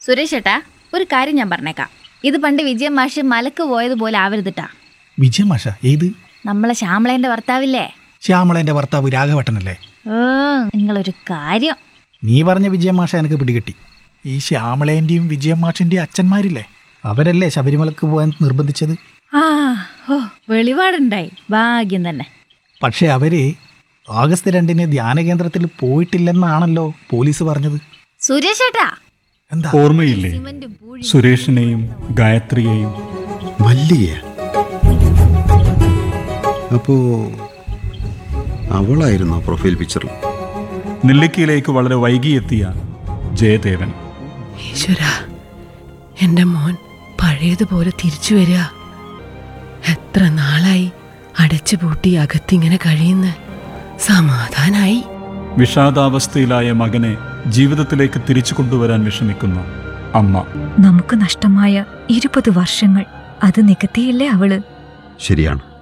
സുരേഷ് ഏട്ടാ ഒരു കാര്യം ഞാൻ പറഞ്ഞേക്കാം ഇത് പണ്ട് വിജയ മാഷ് മലക്ക് പോയതുപോലെ ആവരുതിട്ടാ വിജയമാഷ ഏത് നമ്മളെ ശ്യാമളേന്റെ ഭർത്താവില്ലേ ശ്യാമളന്റെ ഭർത്താവ് രാഘവട്ടനല്ലേ ഏ നിങ്ങളൊരു കാര്യം നീ പറഞ്ഞ വിജയമാഷ എനിക്ക് പിടികിട്ടി ഈ ശ്യാമളേന്റെയും വിജയമാഷിന്റെയും അച്ഛന്മാരില്ലേ അവരല്ലേ ശബരിമലക്ക് പോകാൻ നിർബന്ധിച്ചത് ആ ഓ വെളിപാടുണ്ടായി ഭാഗ്യം തന്നെ പക്ഷെ അവര് ആഗസ്റ്റ് രണ്ടിന് ധ്യാന കേന്ദ്രത്തിൽ പോയിട്ടില്ലെന്നാണല്ലോ പോലീസ് പറഞ്ഞത് സുരേഷ് ഏട്ടാ എന്താ ഓർമ്മയില്ലേ സുരേഷിനെയും ഗായത്രിയെയും മല്ലിക അപ്പോ അവളായിരുന്നു പ്രൊഫൈൽ പിക്ചറിൽ നെല്ലിക്കയിലേക്ക് വളരെ വൈകിയെത്തിയ ജയദേവൻ ഈശ്വര എൻ്റെ മോൻ പഴയതുപോലെ തിരിച്ചു വരിക എത്ര നാളായി അടച്ചുപൂട്ടി അകത്തിങ്ങനെ കഴിയുന്ന സമാധാനായി വിഷാദാവസ്ഥയിലായ മകനെ ജീവിതത്തിലേക്ക് തിരിച്ചു കൊണ്ടുവരാൻ വിഷമിക്കുന്ന അമ്മ നമുക്ക് നഷ്ടമായ ഇരുപത് വർഷങ്ങൾ അത് നികത്തിയില്ലേ അവള് ശരിയാണ്